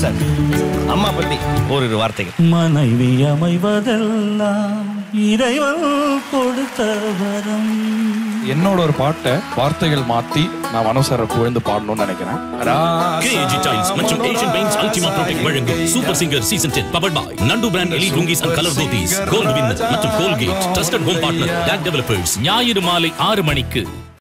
sir அம்மா பத்தி ஓரிரு வார்த்தைகள் மனைவி அமைவதெல்லாம் இறைவன் கொடுத்த வரம் என்னோட ஒரு பாட்டை வார்த்தைகள் மாத்தி நான் மனோசர புகழ்ந்து பாடணும்னு நினைக்கிறேன் கேஏஜி டைல்ஸ் மற்றும் ஏஷியன் பெயிண்ட்ஸ் அல்டிமா ப்ரோடெக்ட் வழங்கும் super singer season 10 powered by Nandu brand எலி lungis and colour dhotis gold winner மற்றும் Colgate trusted home partner tag developers ஞாயிறு மாலை ஆறு மணிக்கு